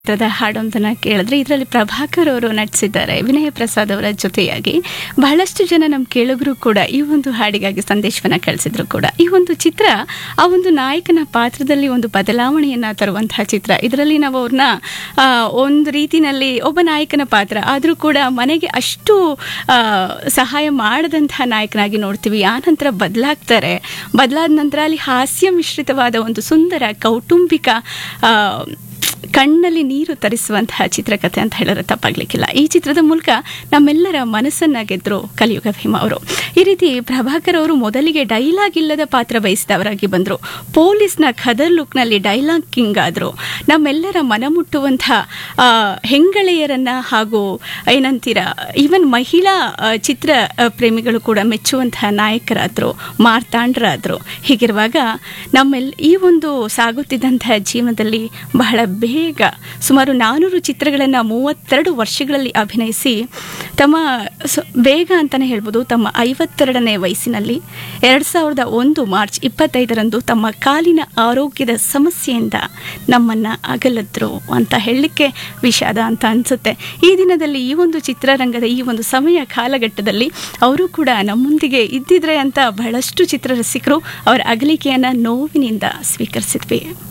ಚಿತ್ರದ ಹಾಡೊಂದನ್ನ ಕೇಳಿದ್ರೆ ಇದರಲ್ಲಿ ಪ್ರಭಾಕರ್ ಅವರು ನಟಿಸಿದ್ದಾರೆ ವಿನಯ ಪ್ರಸಾದ್ ಅವರ ಜೊತೆಯಾಗಿ ಬಹಳಷ್ಟು ಜನ ನಮ್ಮ ಕೇಳುಗರು ಕೂಡ ಈ ಒಂದು ಹಾಡಿಗಾಗಿ ಸಂದೇಶವನ್ನ ಕಳಿಸಿದ್ರು ಕೂಡ ಈ ಒಂದು ಚಿತ್ರ ಆ ಒಂದು ನಾಯಕನ ಪಾತ್ರದಲ್ಲಿ ಒಂದು ಬದಲಾವಣೆಯನ್ನ ತರುವಂತಹ ಚಿತ್ರ ಇದರಲ್ಲಿ ನಾವು ಅವ್ರನ್ನ ಆ, ಒಂದು ರೀತಿನಲ್ಲಿ ಒಬ್ಬ ನಾಯಕನ ಪಾತ್ರ ಆದರೂ ಕೂಡ ಮನೆಗೆ ಅಷ್ಟು ಆ, ಸಹಾಯ ಮಾಡದಂತಹ ನಾಯಕನಾಗಿ ನೋಡ್ತೀವಿ ಆ ನಂತರ ಬದಲಾಗ್ತಾರೆ ಬದಲಾದ ನಂತರ ಅಲ್ಲಿ ಹಾಸ್ಯ ಮಿಶ್ರಿತವಾದ ಒಂದು ಸುಂದರ ಕೌಟುಂಬಿಕ ಆ, ಕಣ್ಣಲ್ಲಿ ನೀರು ತರಿಸುವಂತಹ ಚಿತ್ರಕಥೆ ಅಂತ ಹೇಳಿದ್ರೆ ತಪ್ಪಾಗ್ಲಿಕ್ಕಿಲ್ಲ ಈ ಚಿತ್ರದ ಮೂಲಕ ನಮ್ಮೆಲ್ಲರ ಮನಸ್ಸನ್ನ ಗೆದ್ರು ಕಲಿಯುಗ ಭೀಮ ಅವರು ಈ ರೀತಿ ಪ್ರಭಾಕರ್ ಅವರು ಮೊದಲಿಗೆ ಡೈಲಾಗ್ ಇಲ್ಲದ ಪಾತ್ರ ಬಯಸಿದವರಾಗಿ ಬಂದರು ಪೊಲೀಸ್ನ ಖದರ್ ಲುಕ್ನಲ್ಲಿ ಡೈಲಾಗ್ ಕಿಂಗ್ ಆದರು ನಮ್ಮೆಲ್ಲರ ಮನ ಮುಟ್ಟುವಂತಹ ಆ, ಹೆಂಗಳೆಯರನ್ನ ಹಾಗೂ ಏನಂತೀರ ಈವನ್ ಮಹಿಳಾ ಆ, ಚಿತ್ರ ಆ, ಪ್ರೇಮಿಗಳು ಕೂಡ ಮೆಚ್ಚುವಂತಹ ನಾಯಕರಾದರು ಮಾರ್ತಾಂಡರಾದರು ಹೀಗಿರುವಾಗ ನಮ್ಮೆಲ್ ಈ ಒಂದು ಸಾಗುತ್ತಿದ್ದಂತಹ ಜೀವನದಲ್ಲಿ ಬಹಳ ಬೇಗ ಸುಮಾರು ನಾನೂರು ಚಿತ್ರಗಳನ್ನು ಮೂವತ್ತೆರಡು ವರ್ಷಗಳಲ್ಲಿ ಅಭಿನಯಿಸಿ ತಮ್ಮ ಸ- ಬೇಗ ಅಂತಲೇ ಹೇಳ್ಬೋದು ತಮ್ಮ ಐವತ್ತೆರಡನೇ ವಯಸ್ಸಿನಲ್ಲಿ ಎರಡು ಸಾವಿರದ ಒಂದು ಮಾರ್ಚ್ ಇಪ್ಪತ್ತೈದರಂದು ತಮ್ಮ ಕಾಲಿನ ಆರೋಗ್ಯದ ಸಮಸ್ಯೆಯಿಂದ ನಮ್ಮನ್ನು ಅಗಲದ್ರು ಅಂತ ಹೇಳಲಿಕ್ಕೆ ವಿಷಾದ ಅಂತ ಅನಿಸುತ್ತೆ ಈ ದಿನದಲ್ಲಿ ಈ ಒಂದು ಚಿತ್ರರಂಗದ ಈ ಒಂದು ಸಮಯ ಕಾಲಘಟ್ಟದಲ್ಲಿ ಅವರು ಕೂಡ ನಮ್ಮೊಂದಿಗೆ ಇದ್ದಿದ್ರೆ ಅಂತ ಬಹಳಷ್ಟು ಚಿತ್ರರಸಿಕರು ಅವರ ಅಗಲಿಕೆಯನ್ನು ನೋವಿನಿಂದ ಸ್ವೀಕರಿಸಿದ್ವಿ